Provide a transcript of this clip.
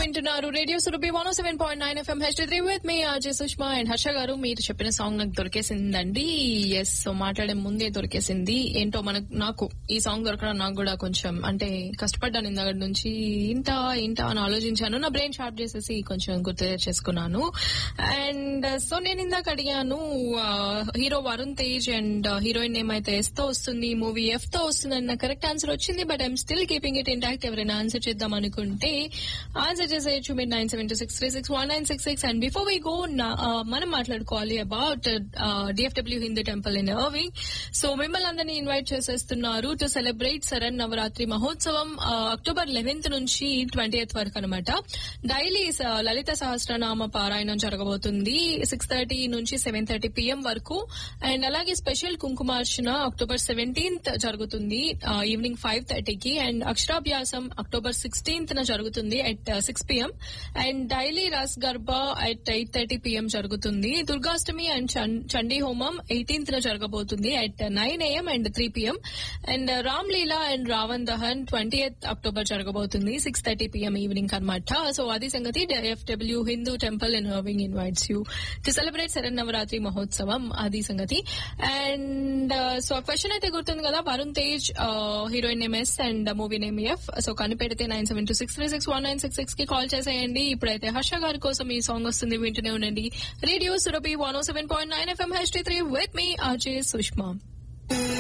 వింటున్నారు radio Surabhi one seven point nine FM H three with me RJ Sushma and Harsha garu మీరు చెప్పిన song నాకు దొరికేసిందండి yes so మాట్లాడే ముందే దొరికేసింది ఏంటో మనకు నాకు ఈ సాంగ్ దొరకడం నాకు కూడా కొంచెం అంటే కష్టపడ్డాను ఇందాక నుంచి ఇంటా ఇంటా అని ఆలోచించాను నా బ్రెయిన్ షార్ప్ చేసేసి కొంచెం గుర్తు చేసుకున్నాను అండ్ సో నేను ఇందాక అడిగాను hero Varun Tej and heroine name అయితే ఎస్ తో వస్తుంది మూవీ ఎఫ్ తో వస్తుంది అన్న కరెక్ట్ ఆన్సర్ వచ్చింది but I'm still keeping it intact ఎవరైనా ఆన్సర్ చేద్దాం అనుకుంటే ఆన్సర్ చేసేయచ్చు మీరు nine seven two six three six one nine six six and before we go మనం మాట్లాడుకోవాలి about DFW Hindu temple in Irving so మిమ్మల్ని అందరినీ ఇన్వైట్ చేసేస్తున్నారు టు సెలబ్రేట్ శరణ్ నవరాత్రి మహోత్సవం అక్టోబర్ లెవెన్త్ నుంచి ట్వంటీ వరకు అనమాట డైలీ లలిత సహస్రనామ పారాయణం జరగబోతుంది సిక్స్ థర్టీ నుంచి సెవెన్ థర్టీ పిఎం వరకు అండ్ అలాగే స్పెషల్ కుంకుమార్చన అక్టోబర్ సెవెంటీన్త్ జరుగుతుంది ఈవినింగ్ ఫైవ్ థర్టీకి అండ్ అక్షరాభ్యాసం అక్టోబర్ సిక్స్టీన్త్ న జరుగుతుంది at six PM and daily ras garba at eight thirty PM జరుగుతుంది దుర్గాష్టమి అండ్ చండీ హోమం ఎయిటీన్త్ న జరగబోతుంది at nine AM and three PM and Ram Leela and Ravan Dahan twenty October జరగబోతుంది సిక్స్ థర్టీ పిఎం ఈవినింగ్ అనమాట so అది సంగతి FW Hindu temple in Irving invites you to celebrate Sharad Navaratri మహోత్సవం అది సంగతి అండ్ సో క్వశ్చన్ అయితే గుర్తుంది కదా Varun Tej heroine name S and movie name F so కనిపెడితే nine seven two six three six one nine six six కి కాల్ చేసేయండి ఇప్పుడైతే హర్ష గారి కోసం ఈ సాంగ్ వస్తుంది వింటూనే ఉండండి radio Surabhi one seven point nine FM H three with me Ajay Sushma